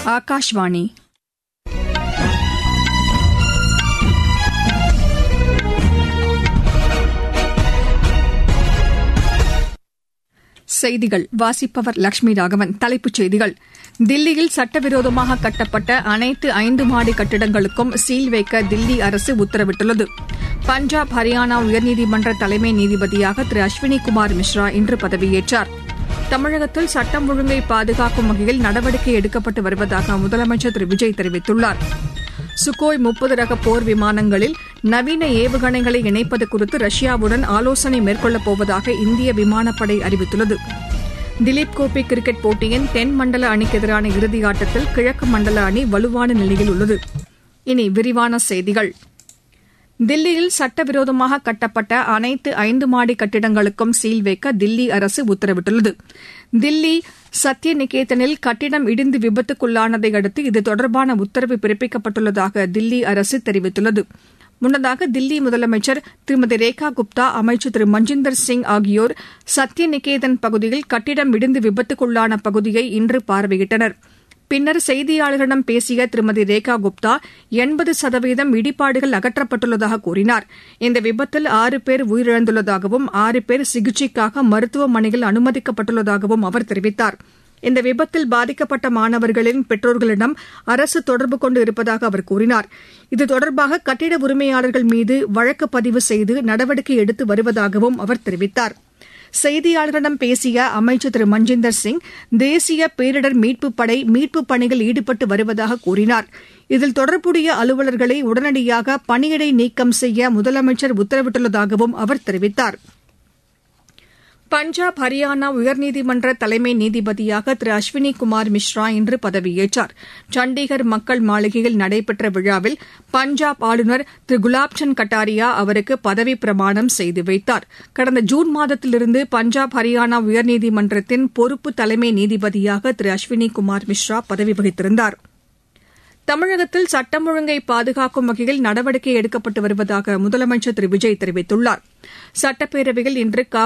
ஆகாஷ்வாணி செய்திகள் வாசிப்பவர் லட்சுமி ராகவன் தலைப்புச் செய்திகள் தில்லியில் சட்டவிரோதமாக கட்டப்பட்ட அனைத்து ஐந்து மாடி கட்டிடங்களுக்கும் சீல் வைக்க தில்லி அரசு உத்தரவிட்டுள்ளது பஞ்சாப் ஹரியானா உயர்நீதிமன்ற தலைமை நீதிபதியாக திரு அஸ்வினி குமார் மிஸ்ரா இன்று பதவியேற்றார் தமிழகத்தில் சட்டம் ஒழுங்கை பாதுகாக்கும் வகையில் நடவடிக்கை எடுக்கப்பட்டு வருவதாக முதலமைச்சர் திரு விஜய் தெரிவித்துள்ளார் சுகோய் முப்பது ரக போர் விமானங்களில் நவீன ஏவுகணைகளை இணைப்பது குறித்து ரஷ்யாவுடன் ஆலோசனை மேற்கொள்ளப் போவதாக இந்திய விமானப்படை அறிவித்துள்ளது திலீப் கோப்பை கிரிக்கெட் போட்டியின் தென் மண்டல அணிக்கு எதிரான இறுதி ஆட்டத்தில் கிழக்கு மண்டல அணி வலுவான நிலையில் உள்ளது இனி விரிவான செய்திகள் தில்லியில் சட்டவிரோதமாக கட்டப்பட்ட அனைத்து ஐந்து மாடி கட்டிடங்களுக்கும் சீல் வைக்க தில்லி அரசு உத்தரவிட்டுள்ளது தில்லி சத்ய நிகேதனில் கட்டிடம் இடிந்து விபத்துக்குள்ளானதை அடுத்து இது தொடர்பான உத்தரவு பிறப்பிக்கப்பட்டுள்ளதாக தில்லி அரசு தெரிவித்துள்ளது முன்னதாக தில்லி முதலமைச்சர் திருமதி ரேகா குப்தா அமைச்சர் திரு மஞ்சிந்தர் சிங் ஆகியோர் சத்ய நிகேதன் பகுதியில் கட்டிடம் இடிந்து விபத்துக்குள்ளான பகுதியை இன்று பார்வையிட்டனா் பின்னர் செய்தியாளர்களிடம் பேசிய திருமதி ரேகா குப்தா எண்பது சதவீதம் இடிபாடுகள் அகற்றப்பட்டுள்ளதாக கூறினார் இந்த விபத்தில் ஆறு பேர் உயிரிழந்துள்ளதாகவும் ஆறு பேர் சிகிச்சைக்காக மருத்துவமனையில் அனுமதிக்கப்பட்டுள்ளதாகவும் அவர் தெரிவித்தார் இந்த விபத்தில் பாதிக்கப்பட்ட மாணவர்களின் பெற்றோர்களிடம் அரசு தொடர்பு கொண்டு இருப்பதாக அவர் கூறினார் இது தொடர்பாக கட்டிட உரிமையாளர்கள் மீது வழக்கு பதிவு செய்து நடவடிக்கை எடுத்து வருவதாகவும் அவர் தெரிவித்தாா் செய்தியாளர்களிடம் பேசிய அமைச்சர் திரு மஞ்சிந்தர் சிங் தேசிய பேரிடர் மீட்புப் படை மீட்புப் பணியில் ஈடுபட்டு வருவதாக கூறினார் இதில் தொடர்புடைய அலுவலர்களை உடனடியாக பணியிடை நீக்கம் செய்ய முதலமைச்சர் உத்தரவிட்டுள்ளதாகவும் அவர் தெரிவித்தார் பஞ்சாப் ஹரியானா உயர்நீதிமன்ற தலைமை நீதிபதியாக திரு அஸ்வினி குமார் மிஸ்ரா இன்று பதவியேற்றார் சண்டிகர் மக்கள் மாளிகையில் நடைபெற்ற விழாவில் பஞ்சாப் ஆளுநர் திரு குலாப்சந்த் கட்டாரியா அவருக்கு பதவி பிரமாணம் செய்து வைத்தார் கடந்த ஜூன் மாதத்திலிருந்து பஞ்சாப் ஹரியானா உயர்நீதிமன்றத்தின் பொறுப்பு தலைமை நீதிபதியாக திரு அஸ்வினி குமார் மிஸ்ரா பதவி வகித்திருந்தாா் தமிழகத்தில் சட்டம் ஒழுங்கை பாதுகாக்கும் வகையில் நடவடிக்கை எடுக்கப்பட்டு வருவதாக முதலமைச்சர் திரு விஜய் தெரிவித்துள்ளார் சட்டப்பேரவையில் இன்று